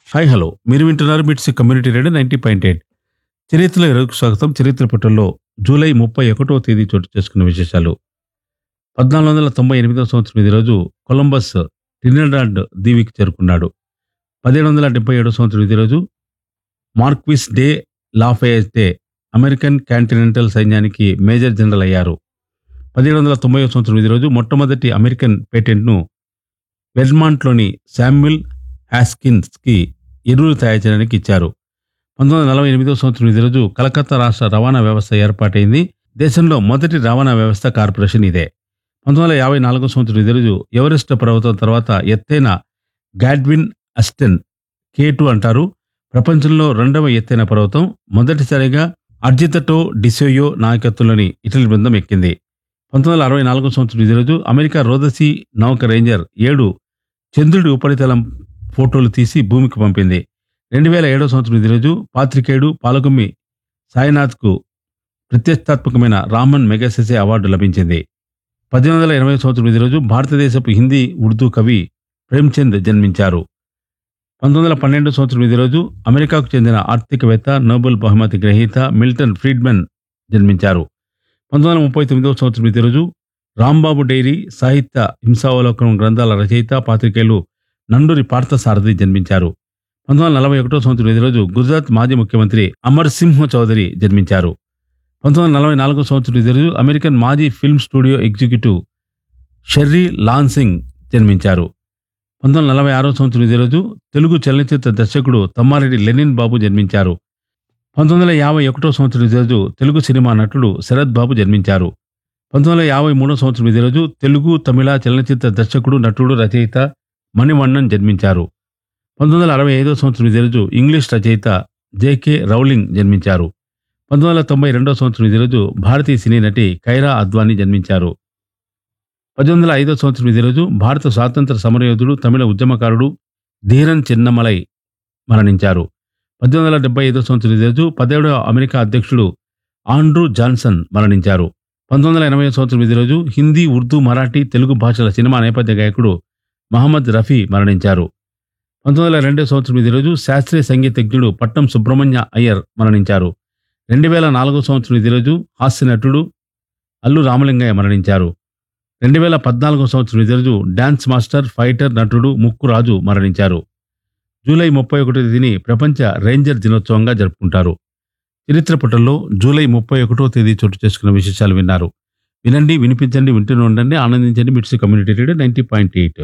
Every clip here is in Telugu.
హాయ్ హలో మీరు వింటున్నారు MITS community radio ninety point eight చరిత్రలో ఇరవైకు స్వాగతం చరిత్ర పుటల్లో జూలై ముప్పై ఒకటో తేదీ చోటు చేసుకున్న విశేషాలు పద్నాలుగు వందల తొంభై ఎనిమిదవ సంవత్సరం ఇది రోజు కొలంబస్ ట్రినిడాడ్ దీవికి చేరుకున్నాడు పదిహేడు వందల డెబ్బై ఏడవ సంవత్సరం ఇది రోజు Marquis de Lafayette American Continental సైన్యానికి మేజర్ జనరల్ అయ్యారు పదిహేడు వందల తొంభై సంవత్సరం ఇది రోజు మొట్టమొదటి అమెరికన్ పేటెంట్ను వెర్మాంట్లోని శామ్యుల్ హాస్కిన్స్కి ఎరువులు తయారు చేయడానికి ఇచ్చారు పంతొమ్మిది వందల నలభై ఎనిమిదవ సంవత్సరం ఇదే రోజు కలకత్తా రాష్ట్ర రవాణా వ్యవస్థ ఏర్పాటైంది దేశంలో మొదటి రవాణా వ్యవస్థ కార్పొరేషన్ ఇదే పంతొమ్మిది వందల యాభై నాలుగో సంవత్సరం ఇదే రోజు ఎవరెస్ట్ పర్వతం తర్వాత ఎత్తైన గాడ్విన్ అస్టెన్ కే టూ అంటారు ప్రపంచంలో రెండవ ఎత్తైన పర్వతం మొదటిసారిగా అర్జితటో డిసోయో నాయకత్వంలోని ఇటలీ బృందం ఎక్కింది పంతొమ్మిది వందల అరవై నాలుగో సంవత్సరం ఇదే రోజు అమెరికా రోదసి నౌక రేంజర్ ఏడు చంద్రుడి ఉపరితలం ఫోటోలు తీసి భూమికి పంపింది రెండు వేల ఏడో సంవత్సరం ఇదే రోజు పాత్రికేయుడు పాలకొమ్మి సాయినాథ్కు ప్రతిష్టాత్మకమైన రామన్ మెగాసెసే అవార్డు లభించింది పద్దెనిమిది వందల ఎనభై సంవత్సరం ఇదే రోజు భారతదేశపు హిందీ ఉర్దూ కవి ప్రేమ్చంద్ జన్మించారు పంతొమ్మిది వందల పన్నెండు సంవత్సరం ఇదే రోజు అమెరికాకు చెందిన ఆర్థికవేత్త నోబెల్ బహుమతి గ్రహీత మిల్టన్ ఫ్రీడ్మన్ జన్మించారు పంతొమ్మిది వందల ముప్పై తొమ్మిదవ సంవత్సరం ఇదే రోజు రాంబాబు డైరీ సాహిత్య హింసావలోకనం గ్రంథాల రచయిత పాత్రికేయులు నండూరి పార్థసారథి జన్మించారు పంతొమ్మిది వందల నలభై ఒకటో సంవత్సరం ఇదే రోజు గుజరాత్ మాజీ ముఖ్యమంత్రి అమర్ సింహ్ చౌదరి జన్మించారు పంతొమ్మిది వందల నలభై నాలుగో సంవత్సరం ఇదే రోజు అమెరికన్ మాజీ film studio executive Sherry Lansing జన్మించారు పంతొమ్మిది వందల నలభై ఆరో సంవత్సరం ఇదే రోజు తెలుగు చలనచిత్ర దర్శకుడు తమ్మారెడ్డి లెనిన్ బాబు జన్మించారు పంతొమ్మిది వందల యాభై ఒకటో సంవత్సరం ఇదే రోజు తెలుగు సినిమా నటుడు శరత్ బాబు జన్మించారు పంతొమ్మిది వందల యాభై మూడో సంవత్సరం ఇదే రోజు తెలుగు తమిళ చలనచిత్ర దర్శకుడు నటుడు రచయిత మణివണ്ണన్ జన్మించారు పంతొమ్మిది వందల అరవై ఐదో సంవత్సరం ఇదే రోజు ఇంగ్లీష్ రచయిత జేకే రౌలింగ్ జన్మించారు పంతొమ్మిది వందల తొంభై రెండో సంవత్సరం ఇదే రోజు భారతీయ సినీ నటి కైరా అద్వానీ జన్మించారు పద్దెనిమిది వందల ఐదో సంవత్సరం ఇదే రోజు భారత స్వాతంత్ర సమరయోధుడు తమిళ ఉద్యమకారుడు ధీరన్ చిన్నమలై మరణించారు పద్దెనిమిది వందల డెబ్బై ఐదో సంవత్సరం ఇదే రోజు పదిహేడవ అమెరికా అధ్యక్షుడు ఆండ్రూ జాన్సన్ మరణించారు పంతొమ్మిది వందల ఎనభై సంవత్సరం ఇదే రోజు హిందీ ఉర్దూ మరాఠీ తెలుగు భాషల సినిమా నేపథ్య గాయకుడు మహమ్మద్ రఫీ మరణించారు పంతొమ్మిది వందల రెండో సంవత్సరం ఇదే రోజు శాస్త్రీయ సంగీతజ్ఞుడు పట్నం సుబ్రహ్మణ్య అయ్యర్ మరణించారు రెండు వేల నాలుగో సంవత్సరం ఇదే రోజు హాస్య నటుడు అల్లు రామలింగయ్య మరణించారు రెండు వేల పద్నాలుగో సంవత్సరం ఇదే రోజు డాన్స్ మాస్టర్ ఫైటర్ నటుడు ముక్కు రాజు మరణించారు జూలై ముప్పై ఒకటో తేదీని ప్రపంచ రేంజర్ దినోత్సవంగా జరుపుకుంటారు చరిత్ర పుటల్లో జూలై ముప్పై ఒకటో తేదీ చోటు చేసుకున్న విశేషాలు విన్నారు వినండి వినిపించండి వింటూనే ఉండండి ఆనందించండి MITS community radio ninety point eight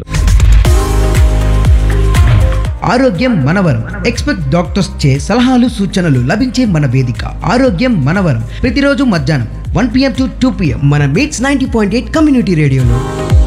ఆరోగ్యం మనవరం ఎక్స్పెక్ట్ డాక్టర్స్ చే సలహాలు సూచనలు లభించే మన వేదిక ఆరోగ్యం మనవరం ప్రతిరోజు మధ్యాహ్నం one PM to two PM మన MITS ninety point eight community రేడియోలో